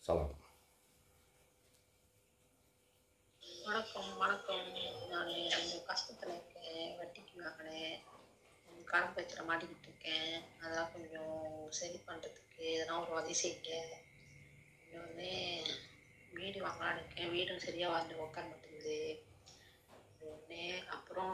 சலாம் வணக்கம் வணக்கம் நான் ரொம்ப கஷ்டத்தில் இருக்கேன் வட்டிக்கு வாங்கினேன் கடன் பிரச்சனை மாட்டிக்கிட்டு இருக்கேன் அதான் கொஞ்சம் சரி பண்ணுறதுக்கு எதனா ஒரு உதவி செய்யுங்க இன்னொன்று வீடு வாங்கலான்னு இருக்கேன் வீடும் சரியாக வந்து உட்கார மாட்டேங்குது ஒன்று அப்புறம்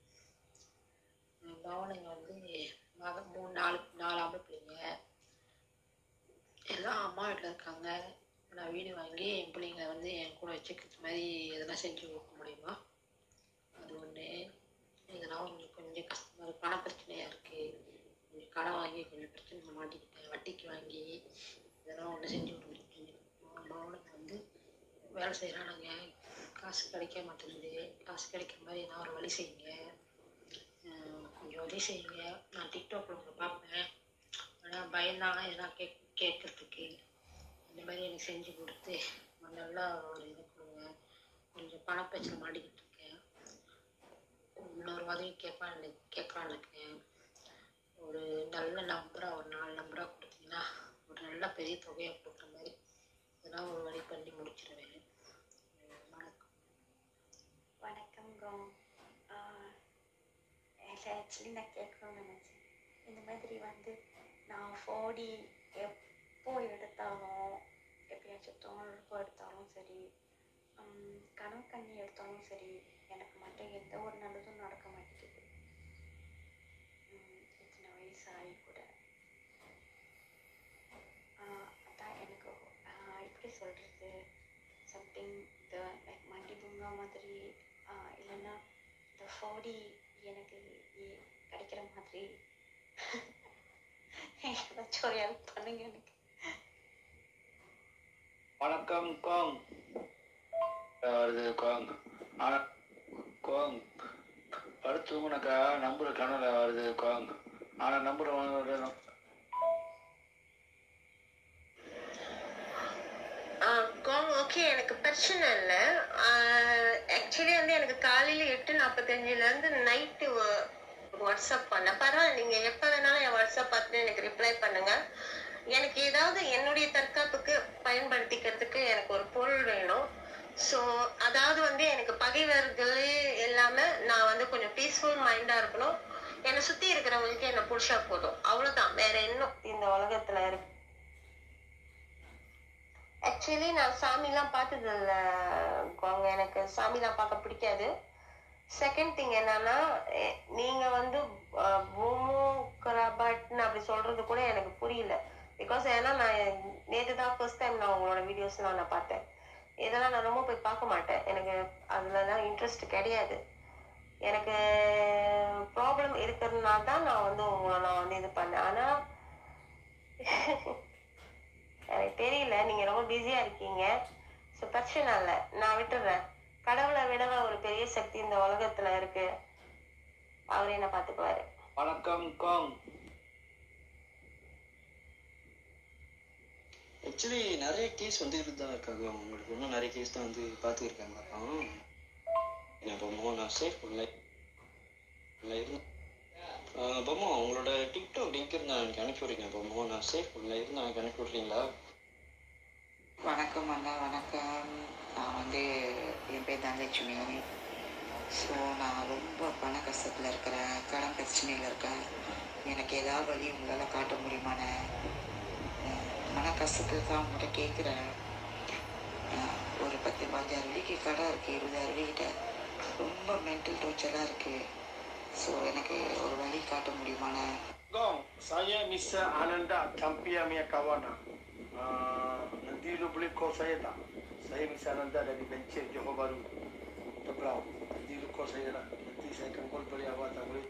என் பவனுங்க வந்து மக மூணு நாலு நாலு ஆம்பளை பிள்ளைங்க எல்லாம் அம்மா வீட்டில் இருக்காங்க நான் வீடு வாங்கி என் பிள்ளைங்களை வந்து என் கூட வச்சுக்கிறது மாதிரி எதனா செஞ்சு கொடுக்க முடியுமா அது ஒன்று இதெல்லாம் கொஞ்சம் கொஞ்சம் கஷ்டமாக இருக்கு பண பிரச்சனையாக இருக்குது கொஞ்சம் கடன் வாங்கி கொஞ்சம் பிரச்சனை மாட்டிக்கிட்டேன் வட்டிக்கு வாங்கி இதெல்லாம் ஒன்று செஞ்சு கொடுத்துருக்கீங்க மகனுக்கு வந்து வேலை செய்கிறானுங்க காசு கிடைக்க மாட்டேங்குது காசு கிடைக்கிற மாதிரி எதனா ஒரு வழி செய்யுங்க அஹ் கொஞ்சம் உதவி செய்யுங்க நான் டிக்டாக்ல உங்களை பார்ப்பேன் ஆனால் பயந்தாங்க எதனா கேக் கேட்கறதுக்கு இந்த மாதிரி எனக்கு செஞ்சு கொடுத்து ஒரு நல்லா ஒரு இது கொடுங்க கொஞ்சம் பணப்பிரச்சனை மாட்டிக்கிட்டு இருக்கேன் இன்னொரு உதவி கேட்பான்னு கேட்கலான்னு இருக்கேன் ஒரு நல்ல நம்பராக ஒரு நாலு நம்பராக கொடுத்தீங்கன்னா ஒரு நல்ல பெரிய தொகையை கொடுக்குற மாதிரி இதெல்லாம் ஒரு வழி பண்ணி முடிச்சிருவேன் உம் வணக்கம் வணக்கம் கௌம் ஆக்சுவலி நான் கேட்கணும்னு நினச்சேன் இந்த மாதிரி வந்து நான் ஃபோடி எப்போ எடுத்தாலும் எப்பயாச்சும் தோணுறப்போ எடுத்தாலும் சரி உம், கனவு கண்ணி எடுத்தாலும் சரி எனக்கு மட்டும் எந்த ஒரு நல்லதும் நடக்க மாட்டேங்குது உம், இத்தனை வயசு ஆகி கூட ஆஹ், அதான் எனக்கு ஆஹ், எப்படி சொல்கிறது சம்திங் இந்த லைக் மண்டி துங்கா மாதிரி ஆஹ், இல்லைன்னா இந்த ஃபோடி எனக்கு ஏ- கிடைக்கிற மாதிரி ஏதாச்சும் ஒரு ஹெல்ப் பண்ணுங்க எனக்கு வணக்கம் கோங் வருது கோங் ஆனா கோங் படுத்து தூங்குனக்கா நம்பர் கனவுல வருது கோங் ஆனா நம்பர் கோங் ஓகே எனக்கு பிரச்சனை இல்லை ஆக்சுவலி வந்து எனக்கு காலையில் எட்டு நாற்பத்தஞ்சிலேருந்து நைட்டு வாட்ஸ்அப் பண்ணேன் பரவாயில்ல நீங்கள் எப்போ வேணாலும் என் வாட்ஸ்அப் பார்த்துட்டு எனக்கு ரிப்ளை பண்ணுங்க எனக்கு ஏதாவது என்னுடைய தற்காப்புக்கு பயன்படுத்திக்கிறதுக்கு எனக்கு ஒரு பொருள் வேணும் ஸோ அதாவது வந்து எனக்கு பகைவர்கள் எல்லாமே நான் வந்து கொஞ்சம் பீஸ்ஃபுல் மைண்டாக இருக்கணும் என்னை சுற்றி இருக்கிறவங்களுக்கு என்னை பிடிச்சா போதும் அவ்வளோதான் வேற இன்னும் இந்த உலகத்தில் இருக்கு ஆக்சுவலி நான் சாமிலாம் பார்த்தது இல்ல கோங்க எனக்கு சாமிலாம் பார்க்க பிடிக்காது செகண்ட் திங் என்னன்னா எ- நீங்க வந்து அஹ், பூமு கராபட்னு அப்படி சொல்றது கூட எனக்கு புரியல பிகாஸ் ஏன்னா நான் நேற்று தான் ஃபர்ஸ்ட் டைம் நான் உங்களோட வீடியோஸ்லாம் நான் பார்த்தேன் இதெல்லாம் நான் ரொம்ப போய் பார்க்க மாட்டேன் எனக்கு அதுலலாம் இன்ட்ரெஸ்ட் கிடையாது எனக்கு ப்ராப்ளம் இருக்கிறதுனால தான் நான் வந்து உங்களை நான் வந்து இது பண்ணேன் ஆனால் எனக்கு தெரியல நீங்க ரொம்ப பிஸியா இருக்கீங்க ஸோ பிரச்சனை இல்லை நான் விட்டுடுறேன் கடவுளை விட ஒரு பெரிய சக்தி இந்த உலகத்துல இருக்கு அவர் என்ன பாத்துக்குவாரு வணக்கம் கோங் ஆக்சுவலி நிறைய கேஸ் வந்துட்டு தான் இருக்காங்க உங்களுக்கு இன்னும் நிறைய கேஸ் தான் வந்து பார்த்துருக்காங்க அப்புறம் இப்போ மோ- நான் சேஃப் பண்ணல இருந்து பொம்மா உங்களோட டிக்டாக் லிங்க் இருந்தால் எனக்கு அனுப்பி விடுங்க பொம்மா நான் சேஃப் பண்ணல இருந்து எனக்கு அனுப்பி விட்றீங்களா வணக்கம் அண்ணா வணக்கம் நான் வந்து என் பேர் தனலட்சுமி ஸோ நான் ரொம்ப பண கஷ்டத்தில் இருக்கிறேன் கடன் பிரச்சனையில் இருக்கேன் எனக்கு ஏதாவது வழி உங்களால் காட்ட முடியுமாண்ணே அஹ் மன கஷ்டத்தில் தான் உங்கள்கிட்ட கேட்குறேன் ஒரு பத்து பதினஞ்சாயிரம் வரைக்கும் கடன் இருக்குது இருபதாயிரம் வரைக்கிட்ட ரொம்ப மென்டல் டோர்ச்சராக இருக்குது ஸோ எனக்கு ஒரு வழி காட்ட முடியுமாண்ணே Gong, saya Mr. Ananda Campia Mia Kawana. Uh, nanti lu boleh call saya tak? Saya Mr. Ananda dari Bencher Johor Bahru. Tebrau. Nanti lu call saya lah. Nanti saya akan call balik awak tak boleh.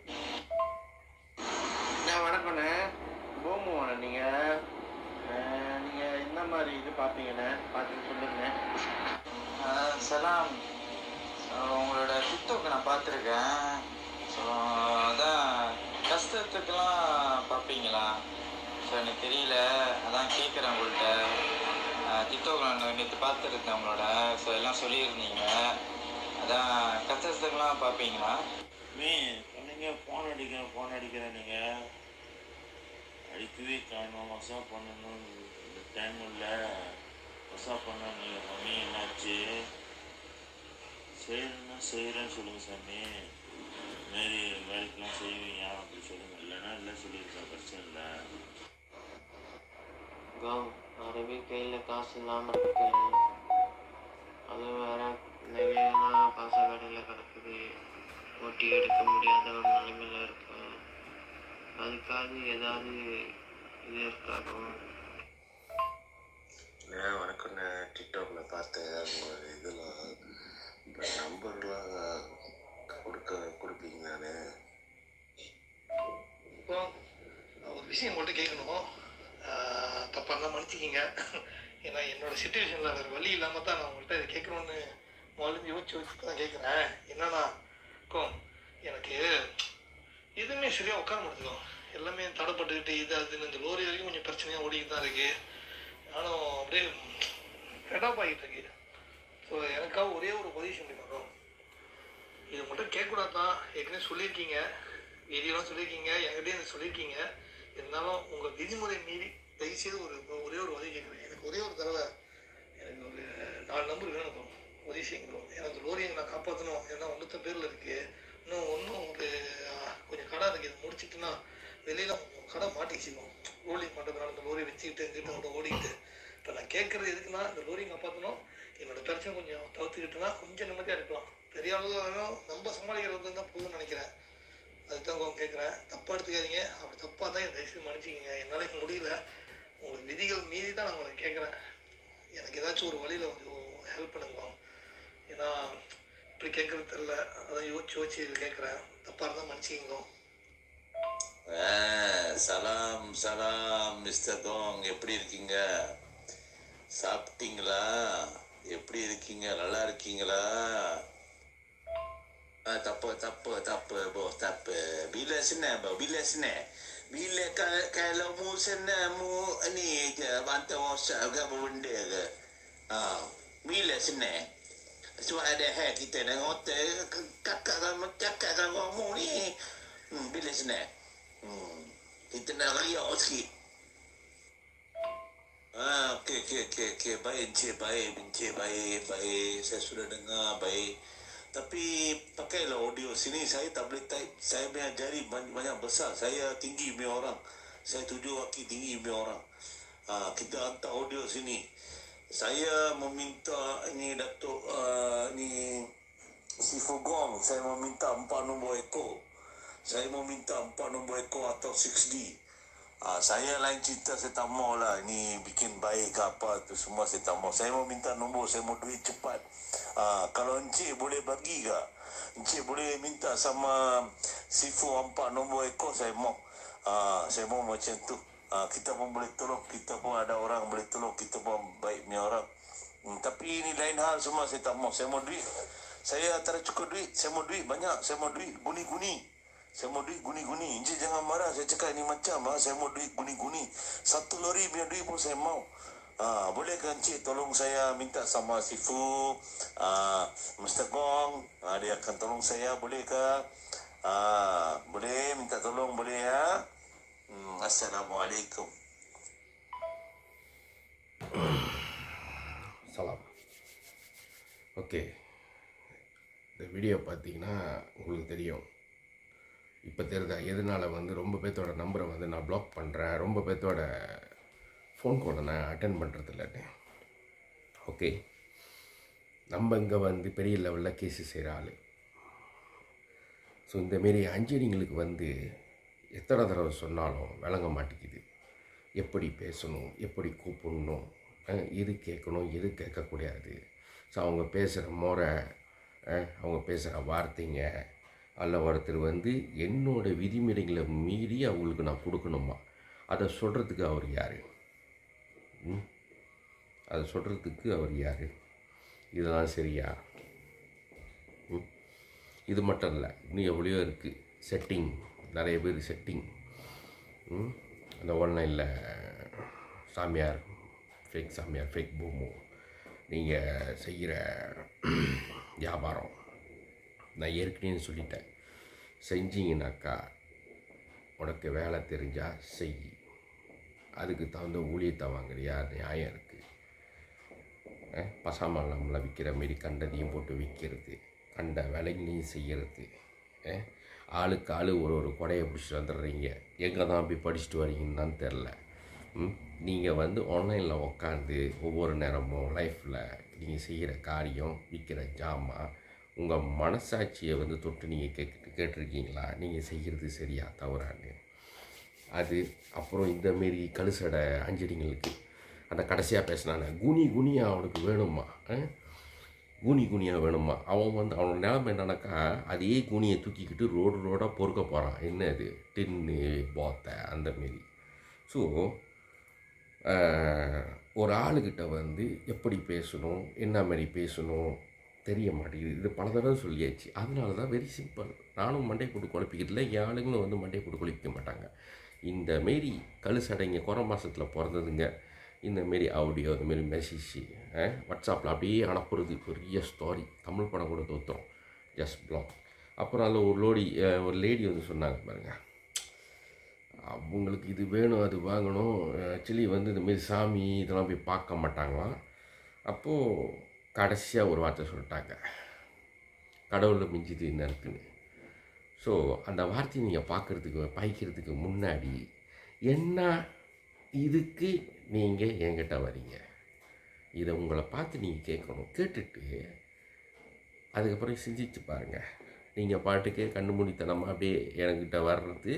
நான் வணக்கண்ணே போமுவாண்ணே நீங்கள் நீங்கள் என்ன மாதிரி இது பார்ப்பீங்கண்ணே பார்த்து சொல்லுங்கண்ணே சலாம் உங்களோட டிக்டாக் நான் பார்த்துருக்கேன் ஸோ அதான் கஷ்டத்துக்கெல்லாம் பார்ப்பீங்களா ஸோ எனக்கு தெரியல அதான் கேட்குறேன் உங்கள்கிட்ட டிக்டாக் நான் நேற்று பார்த்துருந்தேன் உங்களோட ஸோ எல்லாம் சொல்லியிருந்தீங்க அதான் கஷ்டத்துக்கெல்லாம் பார்ப்பீங்களா மே சொன்னீங்க ஃபோன் அடிக்கிறேன் ஃபோன் அடிக்கிறேன் நீங்கள் அடிக்கவே காணும் மாதம் பண்ணணும் இந்த டைம் இல்லை பெருசா பண்ண நீங்க மம்மி என்னாச்சு செய்யணும்னா செய்கிறேன்னு சொல்லுங்க சாமி மாரி வேலைக்கெல்லாம் செய்வீங்க அப்படி சொல்லுங்க இல்லைன்னா இல்லை சொல்லியிருக்கேன் பிரச்சனை இல்லை கௌ அரபி கையில் காசு இல்லாமல் இருக்கேன் அது வேற நகையெல்லாம் காசா கடையில் கிடக்குது ஓட்டி எடுக்க முடியாத ஒரு நிலைமையில இருக்கேன் அதுக்காக ஏதாவது இது இருக்காகும் நான் வணக்கம் நான் டிக்டாக்ல பார்த்தேன் உங்கள் இதெல்லாம் இப்போ நம்பர்லாம் கொடுக்க கொடுப்பீங்க நான் இப்போ ஒரு விஷயம் உங்கள்கிட்ட கேட்கணும் தப்பாக இருந்தால் மன்னிச்சிக்கிங்க ஏன்னா என்னோட சுச்சுவேஷனில் வேறு வழி இல்லாமல் தான் நான் உங்கள்கிட்ட இதை கேட்கணுன்னு முதல்ல யோசிச்சு யோசிச்சு தான் கேட்குறேன் என்னன்னா கோ எனக்கு எதுவுமே சரியாக உட்கார மாட்டேங்குது எல்லாமே தடைப்பட்டுக்கிட்டு இது அதுன்னு இந்த லோரி வரைக்கும் கொஞ்சம் பிரச்சனையாக ஓடிக்கிட்டு தான் இருக்கு நானும் அப்படியே ஃபெடப் ஆகிட்டு இருக்கு ஸோ எனக்காக ஒரே ஒரு உதவி செய்ய முடியுமா இது மட்டும் கேட்கக்கூடாது தான் ஏற்கனவே சொல்லியிருக்கீங்க வீடியோலாம் சொல்லியிருக்கீங்க என்கிட்டயும் இதை சொல்லியிருக்கீங்க இருந்தாலும் உங்கள் விதிமுறை மீறி தயவுசெய்து ஒரு ஒரே ஒரு உதவி கேட்குறேன் எனக்கு ஒரே ஒரு தடவை எனக்கு ஒரு நாலு நம்பர் வேணும் bro. உதவி செய்யுங்க bro. ஏன்னா அந்த லோரியை நான் காப்பாற்றணும் ஏன்னா ஒன்றத்த பேரில் இருக்குது இன்னும் ஒன்றும் ஒரு ஆஹ், கொஞ்சம் கடை இருக்குது இதை முடிச்சிட்டுனா வெளியில் கொஞ்சம் கடை மாட்டிச்சிடும் ரோலிங் பண்ணுறதுனால இந்த லோரி வச்சுக்கிட்டு எங்கிட்ட கூட ஓடிக்கிட்டு இப்போ நான் கேட்குறது எதுக்குன்னா இந்த லோரியை காப்பாற்றணும் என்னோட பிரச்சனை கொஞ்சம் தவிர்த்துக்கிட்டுனா கொஞ்சம் நிம்மதியாக இருக்கலாம் பெரிய அளவு வேணும் நம்ம சமாளிக்கிறது தான் போதும்னு நினைக்கிறேன் அதுதான் உங்க கேட்குறேன் தப்பாக எடுத்துக்காதீங்க அப்படி தப்பாக தான் தயவுசெய்து மன்னிச்சிக்கங்க என்னால் இப்போ முடியல உங்களுக்கு விதிகள் மீறி தான் நான் உங்களுக்கு கேட்குறேன் எனக்கு ஏதாச்சும் ஒரு வழியில் கொஞ்சம் ஹெல்ப் பண்ணுங்க ஏன்னா இப்படி கேட்குறது தெரில அதான் யோசிச்சு யோசிச்சு இது கேட்குறேன் தப்பாக இருந்தால் மன்னிச்சிக்கங்க ஆ, சலாம் சலாம் மிஸ்டர் தோங் எப்படி இருக்கீங்க சாப்பிட்டீங்களா எப்படி இருக்கீங்க நல்லா இருக்கீங்களா Ah, tak apa, tak apa, tak apa, bos, tak apa. Bila senang, bos, bila senang. Bila kalau, kalau mu senang, mu ni je, bantu WhatsApp ke apa benda ke. Ha, bila senang. Sebab ada hal kita nak hotel, kakak kan, cakap kan kamu ni. Hmm, bila senang. Hmm, kita nak riak sikit. Ah, okey, okey, okey, okey. Baik, Encik, baik, Encik, baik, baik. Saya sudah dengar, baik. Tapi pakailah audio sini saya tak boleh type. Saya punya jari banyak, banyak besar. Saya tinggi punya orang. Saya tujuh kaki tinggi punya orang. Ha, kita hantar audio sini. Saya meminta ini Datuk uh, ni si Fugong. Saya meminta empat nombor ekor. Saya meminta empat nombor ekor atau 6D. Ah, saya lain cerita saya tak mau lah ni bikin baik ke apa tu semua saya tak mau. Saya mau minta nombor, saya mau duit cepat. Ah, kalau encik boleh bagi ke? Encik boleh minta sama Sifu empat nombor ekor saya mau. Ah, saya mau macam tu. Ah, kita pun boleh tolong, kita pun ada orang boleh tolong, kita pun baik punya orang. Hmm, tapi ini lain hal semua saya tak mau. Saya mau duit. Saya tak ada cukup duit. Saya mau duit banyak. Saya mau duit guni-guni. Saya mau duit guni-guni. Encik jangan marah. Saya cakap ini macam ha? Saya mau duit guni-guni. Satu lori punya duit pun saya mau. Ha, boleh ke Encik tolong saya minta sama Sifu, ha, Mr. Gong. Ha, dia akan tolong saya. Boleh ke? Ha, boleh minta tolong boleh ya? Hmm, Assalamualaikum. சலாம் okay இந்த video பார்த்தீங்கன்னா உங்களுக்கு தெரியும் இப்போ தெரியுதா எதனால் வந்து ரொம்ப பேர்த்தோட நம்பரை வந்து நான் ப்ளாக் பண்ணுறேன் ரொம்ப பேர்த்தோட ஃபோன் காலை நான் அட்டன் பண்ணுறது இல்லைன்னு ஓகே நம்ம இங்கே வந்து பெரிய லெவலில் கேஸு செய்கிற ஆள் ஸோ இந்தமாரி அஞ்சனிங்களுக்கு வந்து எத்தனை தடவை சொன்னாலும் விளங்க மாட்டேங்குது எப்படி பேசணும் எப்படி கூப்பிடணும் அஹ் எது கேட்கணும் எது கேட்கக்கூடாது ஸோ அவங்க பேசுகிற முறை அஹ் அவங்க பேசுகிற வார்த்தைங்க அல்ல ஒருத்தர் வந்து என்னோட விதிமுறைகளை மீறி அவங்களுக்கு நான் கொடுக்கணுமா அதை சொல்கிறதுக்கு அவர் யார் ம் அதை சொல்கிறதுக்கு அவர் யார் இதெல்லாம் சரியா ம் இது மட்டும் இல்லை இன்னும் எவ்வளையோ இருக்குது செட்டிங் நிறைய பேர் செட்டிங் ம் அந்த ஆன்லைனில் சாமியார் ஃபேக் சாமியார் ஃபேக் பூமு நீங்கள் செய்கிற வியாபாரம் நான் ஏற்கனவே சொல்லிட்டேன் செஞ்சீங்கனாக்கா உனக்கு வேலை தெரிஞ்சால் செய் அதுக்கு தகுந்த ஊழியத்தை வாங்குறியா நியாயம் இருக்குது அஹ், பசாமல்லம்ல விற்கிற மாரி கண்டதையும் போட்டு விற்கிறது கண்ட விலைங்களையும் செய்கிறது அஹ், ஆளுக்கு ஆளு ஒரு ஒரு கொடையை பிடிச்சிட்டு வந்துடுறீங்க எங்கே தான் போய் படிச்சுட்டு வரீங்கன்னு தான் தெரில நீங்கள் வந்து ஆன்லைனில் உக்காந்து ஒவ்வொரு நேரமும் லைஃப்பில் நீங்கள் செய்கிற காரியம் விற்கிற ஜாமான் உங்கள் மனசாட்சியை வந்து தொட்டு நீங்கள் கேட்டு கேட்டிருக்கீங்களா நீங்கள் செய்கிறது சரியா தவறான்னு அது அப்புறம் இந்த மாரி கழுசடை அஞ்சடிங்களுக்கு அந்த கடைசியாக பேசினானே குனி குனியா அவனுக்கு வேணுமா அஹ்? குனி குனியா வேணுமா அவன் வந்து அவனோட நிலைமை என்னன்னாக்கா அதே குனியை தூக்கிக்கிட்டு ரோடு ரோடாக பொறுக்க போகிறான் என்ன அது டின்னு போத்தை அந்த மாரி ஸோ ஒரு ஆளுக்கிட்ட வந்து எப்படி பேசணும் என்ன மாதிரி பேசணும் தெரிய மாட்டேங்குது இது பல தடவை சொல்லியாச்சு அதனால தான் வெரி சிம்பிள் நானும் மண்டை போட்டு குழப்பிக்கிறதுல என் ஆளுங்களும் வந்து மண்டை போட்டு குழப்பிக்க மாட்டாங்க இந்த மாரி கழுசடைங்க குறை மாதத்தில் பிறந்ததுங்க இந்த மாரி ஆடியோ இந்த மாரி மெசேஜ் வாட்ஸ்அப்பில் அப்படியே அனுப்புறது பெரிய ஸ்டோரி தமிழ் படம் கூட தோத்துறோம் ஜஸ்ட் பிளாக் அப்புறம் அதில் ஒரு லோடி அஹ், ஒரு லேடி வந்து சொன்னாங்க பாருங்கள் அவங்களுக்கு இது வேணும் அது வாங்கணும் ஆக்சுவலி வந்து இந்த மாரி சாமி இதெல்லாம் போய் பார்க்க மாட்டாங்களாம் அப்போது கடைசியாக ஒரு வார்த்தை சொல்லிட்டாங்க கடவுளில் மிஞ்சுது என்ன இருக்குன்னு ஸோ அந்த வார்த்தையை நீங்கள் பார்க்குறதுக்கு பாய்க்கிறதுக்கு முன்னாடி என்ன இதுக்கு நீங்கள் என்கிட்ட வரீங்க இதை உங்களை பார்த்து நீங்கள் கேட்கணும் கேட்டுட்டு அதுக்கப்புறம் சிந்திச்சு பாருங்கள் நீங்கள் பாட்டுக்கு கண்ணு மூடித்தனமாக அப்படியே என்கிட்ட வர்றது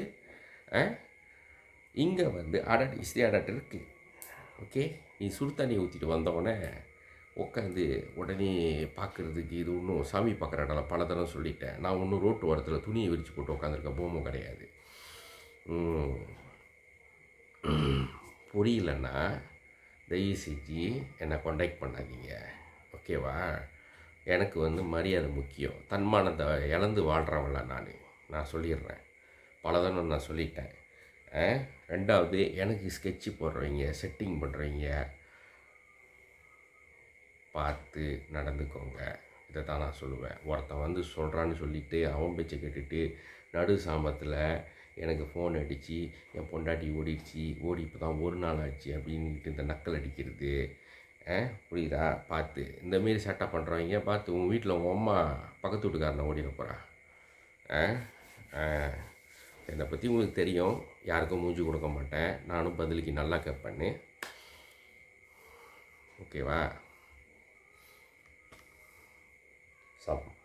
இங்கே வந்து அடட் இஸ்தி அடட் இருக்குது ஓகே நீ சுடு தண்ணி ஊற்றிட்டு வந்தவுடனே உட்காந்து உடனே பார்க்குறதுக்கு இது ஒன்றும் சாமி பார்க்குற இடம் பல தடவை சொல்லிட்டேன் நான் ஒன்றும் ரோட்டு ஓரத்தில் துணியை விரித்து போட்டு உட்காந்துருக்க பூமும் கிடையாது ம். புரியலன்னா தயவு செஞ்சு என்னை காண்டாக்ட் பண்ணாதீங்க ஓகேவா எனக்கு வந்து மரியாதை முக்கியம் தன்மானத்தை இழந்து வாழ்கிறவன்ல நான் நான் சொல்லிடுறேன் பலதனை நான் சொல்லிட்டேன் ஆ? ரெண்டாவது எனக்கு ஸ்கெட்சு போடுறவங்க செட்டிங் பண்ணுறவங்க பார்த்து நடந்துக்கோங்க இதை தான் நான் சொல்லுவேன் ஒருத்தன் வந்து சொல்கிறான்னு சொல்லிட்டு அவன் பேச்சை கேட்டுட்டு நடு சாமத்தில் எனக்கு ஃபோன் அடித்து என் பொண்டாட்டி ஓடிடுச்சு ஓடி இப்போ தான் ஒரு நாள் ஆச்சு அப்படின்ட்டு இந்த நக்கல் அடிக்கிறது ஆ புரியுதா பார்த்து இந்தமாரி செட்டப் பண்ணுறவங்க பார்த்து உங்கள் வீட்டில் உங்கள் அம்மா பக்கத்து வீட்டுக்காரனை ஓடிட போகிறா ஆ ஆ என்னை பற்றி உங்களுக்கு தெரியும் யாருக்கும் மூஞ்சி கொடுக்க மாட்டேன் நானும் பதிலுக்கு நல்லா கேட்பேன்னு ஓகேவா சம்